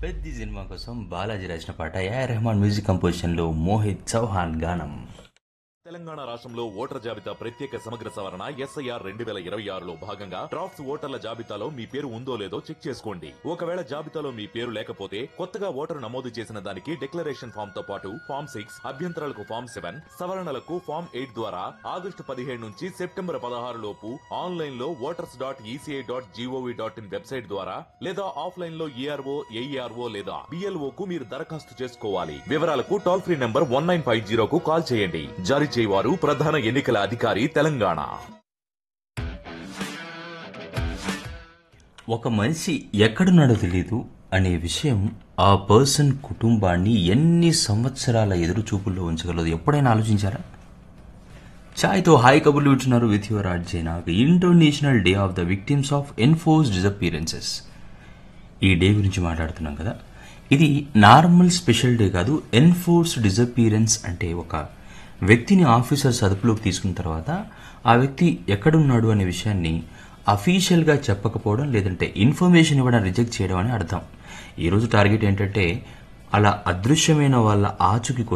Peddi cinema కోసం బాలాజీ రాసిన పాట ఏఆర్ రెహమాన్ మ్యూజిక్ కంపోజిషన్ లో మోహిత్ చౌహాన్ గానం తెలంగాణ రాష్ట్రంలో ఓటర్ జాబితా ప్రత్యేక సమగ్ర సవరణ ఎస్ఐఆర్ రెండు వేల ఇరవై ఆరులో భాగంగా డ్రాఫ్ట్స్ ఓటర్ల జాబితాలో మీ పేరు ఉందో లేదో చెక్ చేసుకోండి ఒకవేళ జాబితాలో మీ పేరు లేకపోతే కొత్తగా ఓటరు నమోదు చేసిన దానికి డిక్లరేషన్ ఫామ్ తో పాటు ఫామ్ సిక్స్ అభ్యంతరాలకు ఫామ్ సెవెన్ సవరణలకు ఫామ్ ఎయిట్ ద్వారా ఆగస్టు పదిహేడు నుంచి సెప్టెంబర్ పదహారు లోపు ఆన్లైన్ లో voters dot ECI dot GOV dot in website ద్వారా లేదా ఆఫ్లైన్ లో ఈఆర్ఓ ఏఈఆర్ఓ లేదా బిఎల్ఓ కు మీరు దరఖాస్తు చేసుకోవాలి వివరాలకు toll free number one nine five జీరోకు కాల్ చేయండి జారీ చేయవారు ప్రధాన ఎన్నికల అధికారి తెలంగాణ ఒక మనిషి ఎక్కడున్నాడో తెలియదు అనే విషయం ఆ పర్సన్ కుటుంబాన్ని ఎన్ని సంవత్సరాల ఎదురు చూపుల్లో ఉంచగలదు ఎప్పుడైనా ఆలోచించారా ఛాయ్తో హాయ్ కబుర్లు వింటున్నారు విత్ యువర్ ఆర్జేనా international day of the victims of enforced disappearances ఈ డే గురించి మాట్లాడుతున్నాం కదా ఇది నార్మల్ స్పెషల్ డే కాదు ఎన్ఫోర్స్ డిజపీరెన్స్ అంటే ఒక వ్యక్తిని ఆఫీసర్స్ అదుపులోకి తీసుకున్న తర్వాత ఆ వ్యక్తి ఎక్కడున్నాడు అనే విషయాన్ని అఫీషియల్గా చెప్పకపోవడం లేదంటే ఇన్ఫర్మేషన్ ఇవ్వడం రిజెక్ట్ చేయడం అని అర్థం ఈరోజు టార్గెట్ ఏంటంటే అలా అదృశ్యమైన వాళ్ళ ఆచూకీ కోసం